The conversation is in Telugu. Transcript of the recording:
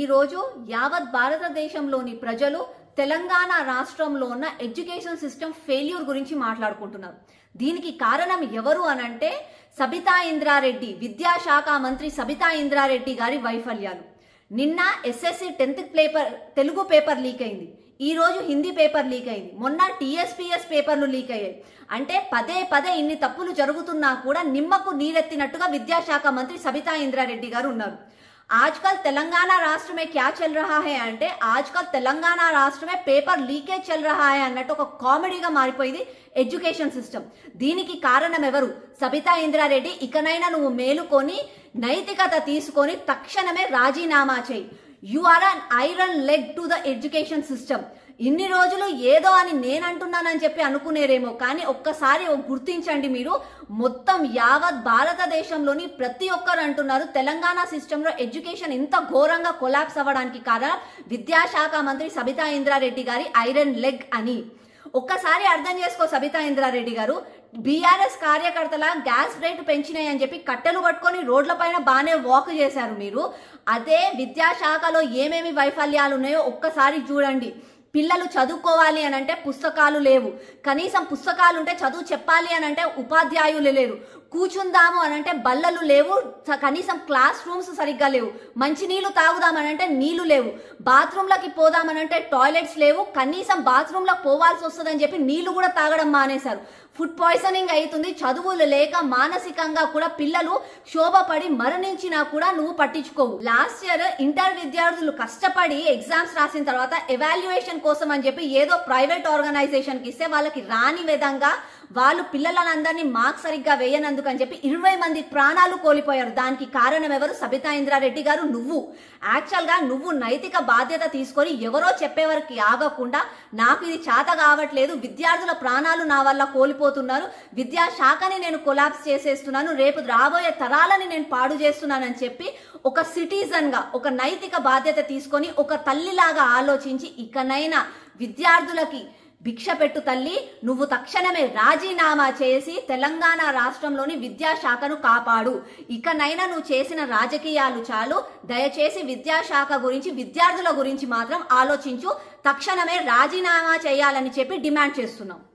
ఈరోజు యావత్ భారతదేశంలోని ప్రజలు తెలంగాణ రాష్ట్రంలో ఉన్న ఎడ్యుకేషన్ సిస్టమ్ ఫెయిల్యూర్ గురించి మాట్లాడుకుంటున్నారు దీనికి కారణం ఎవరు అనంటే సబితా ఇంద్రారెడ్డి విద్యాశాఖ మంత్రి సబితా ఇంద్రారెడ్డి గారి వైఫల్యాలు నిన్న SSC tenth paper Telugu paper leak అయింది ఈ రోజు హిందీ పేపర్ లీక్ అయింది మొన్న టీఎస్పీఎస్ పేపర్లు లీక్ అయ్యాయి అంటే పదే పదే ఇన్ని తప్పులు జరుగుతున్నా కూడా నిమ్మకు నీరెత్తినట్టుగా విద్యాశాఖ మంత్రి సబితా ఇంద్రారెడ్డి గారు ఉన్నారు आजकल तेलंगाना राष्ट्र में क्या चल रहा है అంటే ఆజ్కల్ తెలంగాణ రాష్ట్రమే పేపర్ లీకేజ్ చల్ రహా హై అన్నట్టు ఒక కామెడీగా మారిపోయింది ఎడ్యుకేషన్ సిస్టమ్ దీనికి కారణం ఎవరు సబితా ఇంద్రారెడ్డి ఇకనైనా నువ్వు మేలుకొని నైతికత తీసుకొని తక్షణమే రాజీనామా చేయి you are an iron leg to the education system ఇన్ని రోజులు ఏదో అని నేను అంటున్నానని చెప్పి అనుకునేరేమో కానీ ఒక్కసారి గుర్తించండి మీరు మొత్తం యావత్ భారతదేశంలోని ప్రతి ఒక్కరు అంటున్నారు తెలంగాణ సిస్టంలో ఎడ్యుకేషన్ ఇంత ఘోరంగా కొలాప్స్ అవ్వడానికి కారణం విద్యాశాఖ మంత్రి సబితా ఇంద్రారెడ్డి గారి ఐరన్ లెగ్ అని ఒక్కసారి అర్థం చేసుకో సబితా ఇంద్రారెడ్డి గారు బీఆర్ఎస్ కార్యకర్తల గ్యాస్ రేటు పెంచినాయి అని చెప్పి కట్టెలు పట్టుకొని రోడ్ల పైన బాగానే వాక్ చేశారు మీరు అదే విద్యాశాఖలో ఏమేమి వైఫల్యాలు ఉన్నాయో ఒక్కసారి చూడండి పిల్లలు చదువుకోవాలి అని అంటే పుస్తకాలు లేవు కనీసం పుస్తకాలు ఉంటే చదువు చెప్పాలి అని అంటే ఉపాధ్యాయులు లేరు కూర్చుందాము అని అంటే బల్లలు లేవు స- కనీసం క్లాస్ రూమ్స్ సరిగ్గా లేవు మంచి నీళ్లు తాగుదామని అంటే నీళ్లు లేవు బాత్రూంలకి పోదామని అంటే టాయిలెట్స్ లేవు కనీసం బాత్రూంలోకి పోవాల్సి వస్తుందని చెప్పి నీళ్లు కూడా తాగడం మానేశారు ఫుడ్ పాయిజనింగ్ అవుతుంది చదువులు లేక మానసికంగా కూడా పిల్లలు శోభపడి మరణించినా కూడా నువ్వు పట్టించుకోవు లాస్ట్ ఇయర్ ఇంటర్ విద్యార్థులు కష్టపడి ఎగ్జామ్స్ రాసిన తర్వాత ఎవాల్యుయేషన్ కోసం అని చెప్పి ఏదో ప్రైవేట్ ఆర్గనైజేషన్ కి ఇస్తే వాళ్ళకి రాని విధంగా వాళ్ళు పిల్లలందరినీ మార్క్స్ సరిగ్గా వేయనందుకు అని చెప్పి ఇరవై మంది ప్రాణాలు కోల్పోయారు దానికి కారణం ఎవరు సబితా ఇంద్రారెడ్డి గారు నువ్వు యాక్చువల్ గా నువ్వు నైతిక బాధ్యత తీసుకొని ఎవరో చెప్పేవరకు ఆగకుండా నాకు ఇది చేత కావట్లేదు విద్యార్థుల ప్రాణాలు నా వల్ల కోల్పోతున్నారు విద్యాశాఖని నేను కొలాప్స్ చేసేస్తున్నాను రేపు రాబోయే తరాలని నేను పాడు చేస్తున్నానని చెప్పి ఒక సిటిజన్ గా ఒక నైతిక బాధ్యత తీసుకొని ఒక తల్లిలాగా ఆలోచించి ఇకనైనా విద్యార్థులకి భిక్ష పెట్టు తల్లి నువ్వు తక్షణమే రాజీనామా చేసి తెలంగాణ రాష్ట్రంలోని విద్యాశాఖను కాపాడు ఇకనైనా నువ్వు చేసిన రాజకీయాలు చాలు దయచేసి విద్యాశాఖ గురించి విద్యార్థుల గురించి మాత్రం ఆలోచించు తక్షణమే రాజీనామా చేయాలని చెప్పి డిమాండ్ చేస్తున్నాం